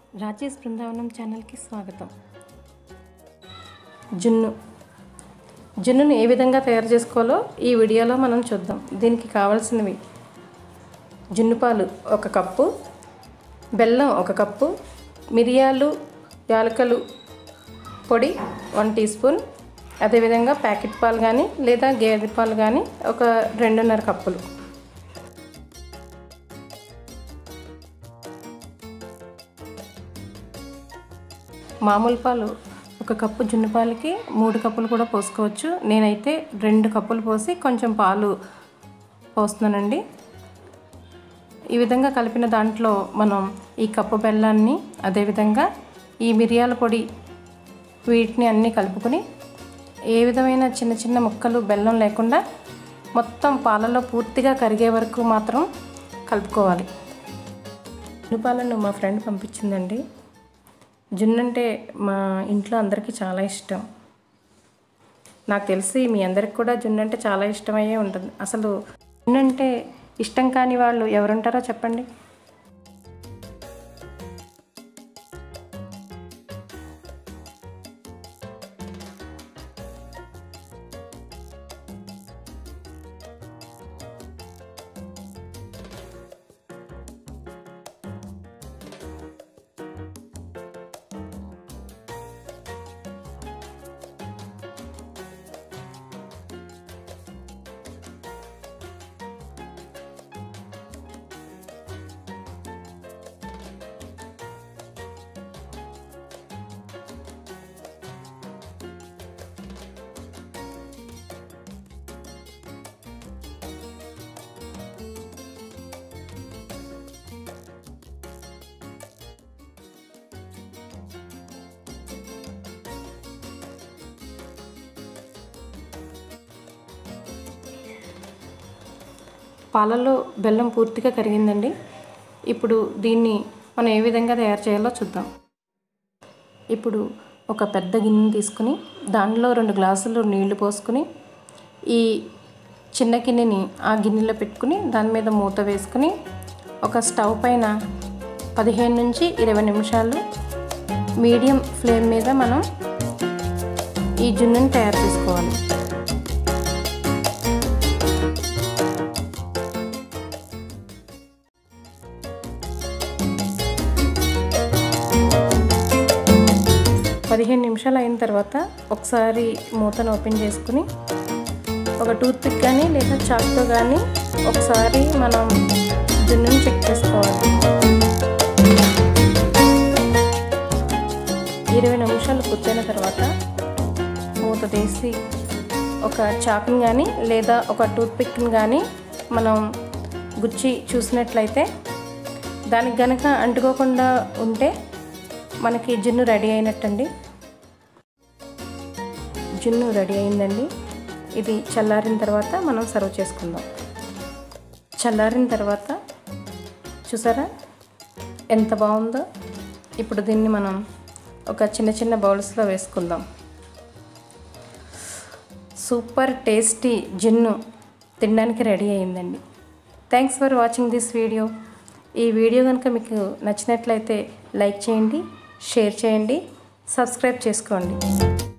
రాజేష్ బృందావనం ఛానల్కి స్వాగతం జున్ను జున్నును ఏ విధంగా తయారు చేసుకోవాలో ఈ వీడియోలో మనం చూద్దాం దీనికి కావాల్సినవి జున్ను పాలు ఒక కప్పు బెల్లం ఒక కప్పు మిరియాలు యాలకలు పొడి వన్ టీ స్పూన్ అదేవిధంగా ప్యాకెట్ పాలు కానీ లేదా గేదె పాలు కానీ ఒక రెండున్నర కప్పులు మామూలు పాలు ఒక కప్పు జున్ను పాలకి మూడు కప్పులు కూడా పోసుకోవచ్చు నేనైతే రెండు కప్పులు పోసి కొంచెం పాలు పోస్తున్నానండి ఈ విధంగా కలిపిన దాంట్లో మనం ఈ కప్పు బెల్లాన్ని అదేవిధంగా ఈ మిరియాల పొడి వీటిని అన్నీ కలుపుకొని ఏ విధమైన చిన్న చిన్న ముక్కలు బెల్లం లేకుండా మొత్తం పాలలో పూర్తిగా కరిగే వరకు మాత్రం కలుపుకోవాలి జున్ను పాలను మా ఫ్రెండ్ పంపించిందండి జున్ను అంటే మా ఇంట్లో అందరికీ చాలా ఇష్టం నాకు తెలిసి మీ అందరికి కూడా జున్ను అంటే చాలా ఇష్టమయ్యే ఉంటుంది అసలు జున్ను అంటే ఇష్టం కాని వాళ్ళు ఎవరుంటారో చెప్పండి పాలలో బెల్లం పూర్తిగా కరిగిందండి ఇప్పుడు దీన్ని మనం ఏ విధంగా తయారు చేయాలో చూద్దాం ఇప్పుడు ఒక పెద్ద గిన్నె తీసుకుని దానిలో రెండు గ్లాసులు నీళ్లు పోసుకుని ఈ చిన్న గిన్నెని ఆ గిన్నెలో పెట్టుకుని దాని మీద మూత వేసుకుని ఒక స్టవ్ పైన పదిహేను నుంచి ఇరవై నిమిషాలు మీడియం ఫ్లేమ్ మీద మనం ఈ జున్నుని తయారు చేసుకోవాలి పదిహేను నిమిషాలు అయిన తర్వాత ఒకసారి మూతను ఓపెన్ చేసుకుని ఒక టూత్ పిక్ కానీ లేదా చాక్తో కానీ ఒకసారి మనం జున్నుని చెక్ చేసుకోవాలి ఇరవై నిమిషాలు పూర్తయిన తర్వాత మూత తీసి ఒక చాకుని కానీ లేదా ఒక టూత్ పిక్ని కానీ మనం గుచ్చి చూసినట్లయితే దానికి గనక అంటుకోకుండా ఉంటే మనకి జున్ను రెడీ అయినట్టండి జున్ను రెడీ అయిందండి ఇది చల్లారిన తర్వాత మనం సర్వ్ చేసుకుందాం చల్లారిన తర్వాత చూసారా ఎంత బాగుందో ఇప్పుడు దీన్ని మనం ఒక చిన్న చిన్న బౌల్స్లో వేసుకుందాం సూపర్ టేస్టీ జున్ను తినడానికి రెడీ అయిందండి thanks for watching this video ఈ వీడియో కనుక మీకు నచ్చినట్లయితే లైక్ చేయండి షేర్ చేయండి సబ్స్క్రైబ్ చేసుకోండి